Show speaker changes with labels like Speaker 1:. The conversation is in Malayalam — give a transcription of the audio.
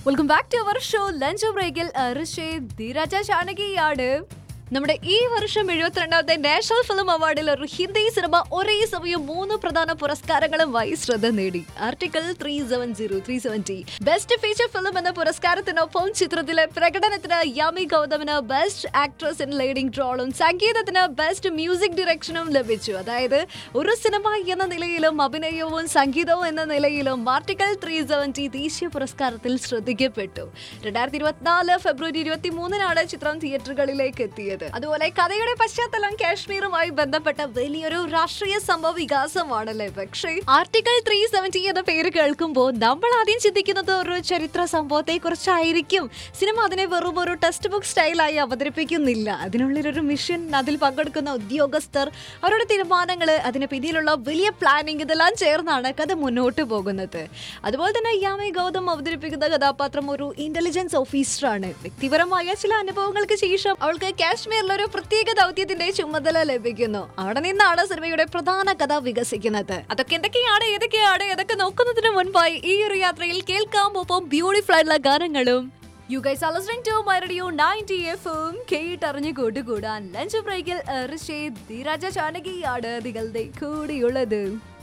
Speaker 1: welcome back to our show lunch ബ്രേക്കിൽ ഋഷി ധീരജ ചാനകിയാണ് നമ്മുടെ ഈ വർഷം എഴുപത്തിരണ്ടാമത്തെ നാഷണൽ ഫിലിം അവാർഡിൽ ഒരു ഹിന്ദി സിനിമ ഒരേ സമയം മൂന്ന് പ്രധാന പുരസ്കാരങ്ങളുമായി ശ്രദ്ധ നേടി article three seven zero three seventy best feature film എന്ന പുരസ്കാരത്തിനൊപ്പം ചിത്രത്തിലെ പ്രകടനത്തിന് യാമി ഗൗതമിന് ബെസ്റ്റ് ആക്ട്രസ് ഇൻ ലീഡിംഗ് റോളും സംഗീതത്തിന് ബെസ്റ്റ് മ്യൂസിക് ഡയറക്ഷനും ലഭിച്ചു അതായത് ഒരു സിനിമ എന്ന നിലയിലും അഭിനയവും സംഗീതവും എന്ന നിലയിലും ആർട്ടിക്കിൾ ത്രീ സെവൻറ്റി ദേശീയ പുരസ്കാരത്തിൽ ശ്രദ്ധിക്കപ്പെട്ടു രണ്ടായിരത്തി ഇരുപത്തിനാല് ഫെബ്രുവരി ഇരുപത്തി മൂന്നിനാണ് ചിത്രം തിയേറ്ററുകളിലേക്ക് എത്തിയത് അതുപോലെ കഥയുടെ പശ്ചാത്തലം കാശ്മീറുമായി ബന്ധപ്പെട്ട വലിയൊരു രാഷ്ട്രീയ സംഭവ വികാസമാണല്ലേ പക്ഷേ ആർട്ടിക്കിൾ ത്രീ സെവൻറ്റി എന്ന പേര് കേൾക്കുമ്പോൾ നമ്മൾ ആദ്യം ചിന്തിക്കുന്നത് ഒരു ചരിത്ര സംഭവത്തെ കുറിച്ചായിരിക്കും സിനിമ അതിനെ വെറും ഒരു ടെക്സ്റ്റ് ബുക്ക് സ്റ്റൈലായി അവതരിപ്പിക്കുന്നില്ല അതിനുള്ളിലൊരു മിഷൻ അതിൽ പങ്കെടുക്കുന്ന ഉദ്യോഗസ്ഥർ അവരുടെ തീരുമാനങ്ങൾ അതിന് പിന്നിലുള്ള വലിയ പ്ലാനിങ് ഇതെല്ലാം ചേർന്നാണ് കഥ മുന്നോട്ട് പോകുന്നത് അതുപോലെ തന്നെ യാമി ഗൗതം അവതരിപ്പിക്കുന്ന കഥാപാത്രം ഒരു ഇന്റലിജൻസ് ഓഫീസറാണ് വ്യക്തിപരമായ ചില അനുഭവങ്ങൾക്ക് ശേഷം അവൾക്ക് കാശ്മീരിൽ ഒരു പ്രത്യേക ദൗത്യത്തിന്റെ ചുമതല ലഭിക്കുന്നു അവിടെ നിന്നാണ് സിനിമയുടെ പ്രധാന കഥ വികസിക്കുന്നത് അതൊക്കെ എന്തൊക്കെയാണ് ഏതൊക്കെയാണ് ഏതൊക്കെ നോക്കുന്നതിന് മുൻപായി ഈ ഒരു യാത്രയിൽ കേൾക്കാം ഒപ്പം ബ്യൂട്ടിഫുൾ ആയിട്ടുള്ള ഗാനങ്ങളും you guys are listening to my radio 90 FM കേട്ടറിഞ്ഞു കൂട്ടുകൂടാൻ ലഞ്ച് ബ്രേക്കിൽ ഋഷി ധീരജ ചാനകിയാണ് നിങ്ങളുടെ കൂടെയുള്ളത്